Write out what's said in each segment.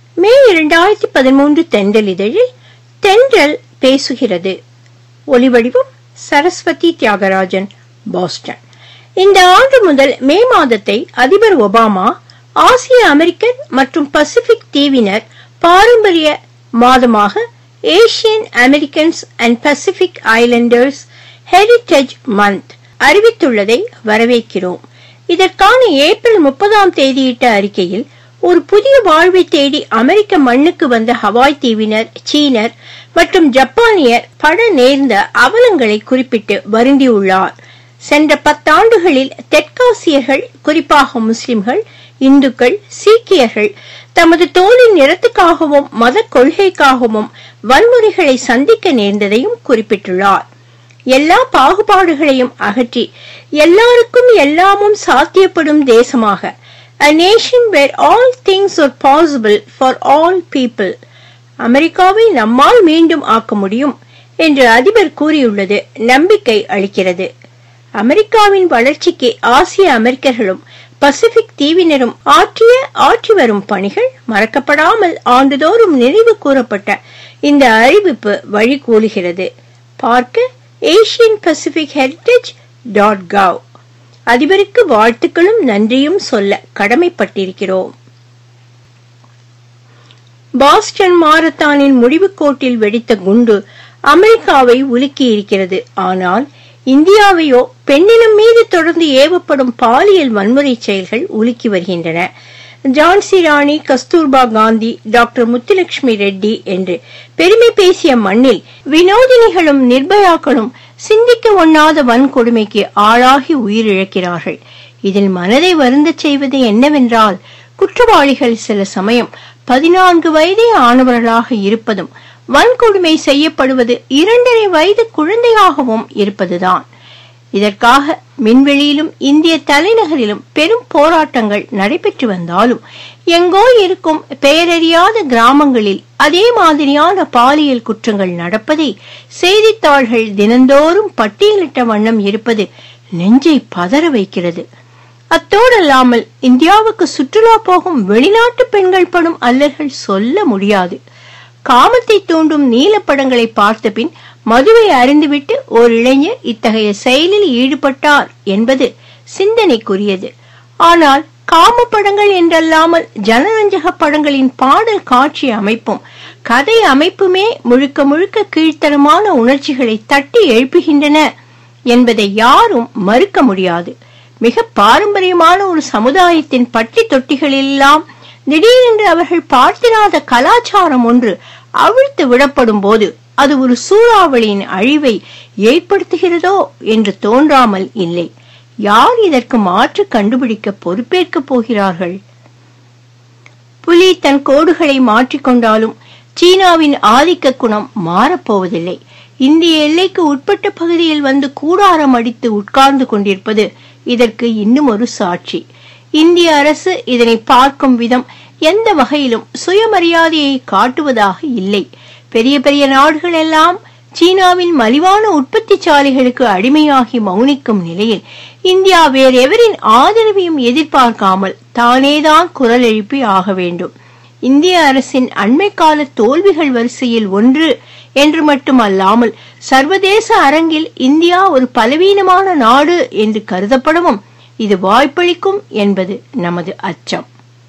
மே இரண்டாயிரத்தி பதிமூன்று தென்றல் இதழில் தென்றல் பேசுகிறது ஒலிவடிவம் சரஸ்வதி தியாகராஜன் பாஸ்டன் இந்த ஆண்டு முதல் மே மாதத்தை அதிபர் ஒபாமா ஆசிய அமெரிக்கன் மற்றும் பசிபிக் தீவினர் பாரம்பரிய மாதமாக Asian Americans and Pacific Islanders heritage month அறிவித்துள்ளதை வரவேற்கிறோம் இதற்கான ஏப்ரல் முப்பதாம் தேதியிட்ட அறிக்கையில் ஒரு புதிய வாழ்வை தேடி அமெரிக்க மண்ணுக்கு வந்த ஹவாய் தீவினர் சீனர் மற்றும் ஜப்பானியர் பட நேர்ந்த அவலங்களை குறிப்பிட்டு வருந்தியுள்ளார் சென்ற பத்தாண்டுகளில் தெற்காசியர்கள் குறிப்பாக முஸ்லிம்கள் இந்துக்கள் சீக்கியர்கள் தமது தோலின் நிறத்துக்காகவும் மத கொள்கைக்காகவும் வன்முறைகளை சந்திக்க நேர்ந்ததையும் குறிப்பிட்டுள்ளார் எல்லா பாகுபாடுகளையும் அகற்றி எல்லாருக்கும் எல்லாமும் சாத்தியப்படும் தேசமாக a nation where all things are possible for all people அமெரிக்காவை நம்மால் மீண்டும் ஆக்க முடியும் என்று அதிபர் கூறியுள்ளது நம்பிக்கை அளிக்கிறது அமெரிக்காவின் வளர்ச்சிக்கு ஆசிய அமெரிக்கர்களும் பசிபிக் தீவினரும் ஆற்றிய ஆற்றி வரும் பணிகள் மறக்கப்படாமல் ஆண்டுதோறும் நினைவு கூறப்பட்ட இந்த அறிவிப்பு வழிகூறுகிறது பார்க்க Asian Pacific heritage dot gov அதிபருக்கு வாழ்த்துக்களும் நன்றியும் சொல்ல கடமைப்பட்டிருக்கிறோம் பாஸ்டன் மாரத்தானின் முடிவுக் கோட்டில் வெடித்த குண்டு அமெரிக்காவை உலுக்கி இருக்கிறது ஆனால் இந்தியாவையோ பெண்ணினம் மீது தொடர்ந்து ஏவப்படும் பாலியல் வன்முறை செயல்கள் உலுக்கி வருகின்றன ஜான்சி ராணி கஸ்தூர்பா காந்தி டாக்டர் முத்துலட்சுமி ரெட்டி என்று பெருமை பேசிய மண்ணில் வினோதினிகளும் நிர்பயாக்களும் சிந்திக்க ஒண்ணாத வன்கொடுமைக்கு ஆளாகி உயிரிழக்கிறார்கள் இதில் மனதை வருந்தச் செய்வது என்னவென்றால் குற்றவாளிகள் சில சமயம் பதினான்கு வயதே ஆனவர்களாக இருப்பதும் வன்கொடுமை செய்யப்படுவது இரண்டரை வயது குழந்தையாகவும் இருப்பதுதான் இதற்காக மின்வெளியிலும் இந்திய தலைநகரிலும் பெரும் போராட்டங்கள் நடைபெற்று வந்தாலும் எங்கோ இருக்கும் பெயரறியாத கிராமங்களில் அதே மாதிரியான பாலியல் குற்றங்கள் நடப்பதை செய்தித்தாள்கள் தினந்தோறும் பட்டியலிட்ட வண்ணம் இருப்பது நெஞ்சை பதற வைக்கிறது அத்தோடல்லாமல் இந்தியாவுக்கு சுற்றுலா போகும் வெளிநாட்டு பெண்கள் படும் அல்லல்கள் சொல்ல முடியாது காமத்தை தூண்டும் நீலப்படங்களை பார்த்த பின் மதுவை அறிந்துவிட்டு ஓர் இளைஞர் இத்தகைய செயலில் ஈடுபட்டார் என்பது சிந்தனைக்குரியது ஆனால் காம படங்கள் என்றல்லாமல் ஜனரஞ்சக படங்களின் பாடல் காட்சி அமைப்பும் கதை அமைப்புமே முழுக்க முழுக்க கீழ்த்தரமான உணர்ச்சிகளை தட்டி எழுப்புகின்றன என்பதை யாரும் மறுக்க முடியாது மிக பாரம்பரியமான ஒரு சமுதாயத்தின் பட்டி தொட்டிகளெல்லாம் திடீரென்று அவர்கள் பார்த்திராத கலாச்சாரம் ஒன்று அவிழ்த்து விடப்படும் போது அது ஒரு சூறாவளியின் அழிவை ஏற்படுத்துகிறதோ என்று தோன்றாமல் இல்லை யார் இதற்கு மாற்று கண்டுபிடிக்க பொறுப்பேற்கப் போகிறார்கள் புலி தன் கோடுகளை மாற்றிக்கொண்டாலும் சீனாவின் ஆதிக்க குணம் மாறப்போவதில்லை இந்திய எல்லைக்கு உட்பட்ட பகுதியில் வந்து கூடாரம் அடித்து உட்கார்ந்து கொண்டிருப்பது இதற்கு இன்னும் ஒரு சாட்சி இந்திய அரசு இதனை பார்க்கும் விதம் எந்த வகையிலும் சுயமரியாதையை காட்டுவதாக இல்லை பெரிய பெரிய நாடுகள் எல்லாம் சீனாவின் மலிவான உற்பத்தி சாலைகளுக்கு அடிமையாகி மௌனிக்கும் நிலையில் இந்தியா வேறெவரின் ஆதரவையும் எதிர்பார்க்காமல் தானேதான் குரல் எழுப்பி ஆக வேண்டும் இந்திய அரசின் அண்மை கால தோல்விகள் வரிசையில் ஒன்று என்று மட்டுமல்லாமல் சர்வதேச அரங்கில் இந்தியா ஒரு பலவீனமான நாடு என்று கருதப்படவும் இது வாய்ப்பளிக்கும் என்பது நமது அச்சம்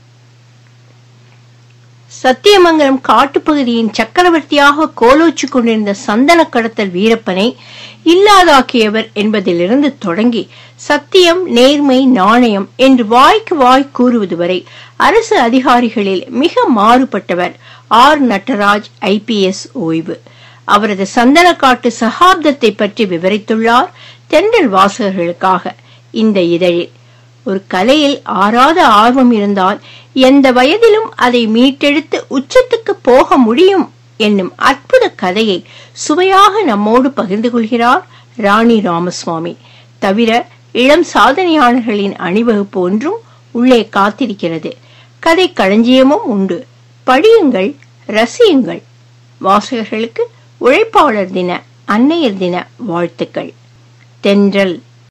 சத்தியமங்கலம் காட்டுப்பகுதியின் சக்கரவர்த்தியாக கோலோச்சு கொண்டிருந்த சந்தன கடத்தல் வீரப்பனை இல்லாதாக்கியவர் என்பதிலிருந்து தொடங்கி சத்தியம் நேர்மை நாணயம் என்று வாய்க்கு வாய் கூறுவது வரை அரசு அதிகாரிகளில் மிக மாறுபட்டவர் ஆர் நட்டராஜ் ஐபிஎஸ் ஓய்வு அவரது சந்தனக்காட்டு சகாப்தத்தை பற்றி விவரித்துள்ளார் தென்றல் வாசகர்களுக்காக இந்த இதழில் ஒரு கலையில் ஆறாத ஆர்வம் இருந்தால் எந்த வயதிலும் அதை மீட்டெடுத்து உச்சத்துக்கு போக முடியும் என்னும் அற்புத கதையை சுவையாக நம்மோடு பகிர்ந்து கொள்கிறார் ராணி ராமசுவாமி தவிர இளம் சாதனையாளர்களின் அணிவகுப்பு ஒன்றும் உள்ளே காத்திருக்கிறது கதை களஞ்சியமும் உண்டு படியுங்கள் ரசியுங்கள் வாசகர்களுக்கு உழைப்பாளர் தின அன்னையர் தின வாழ்த்துக்கள் தென்றல்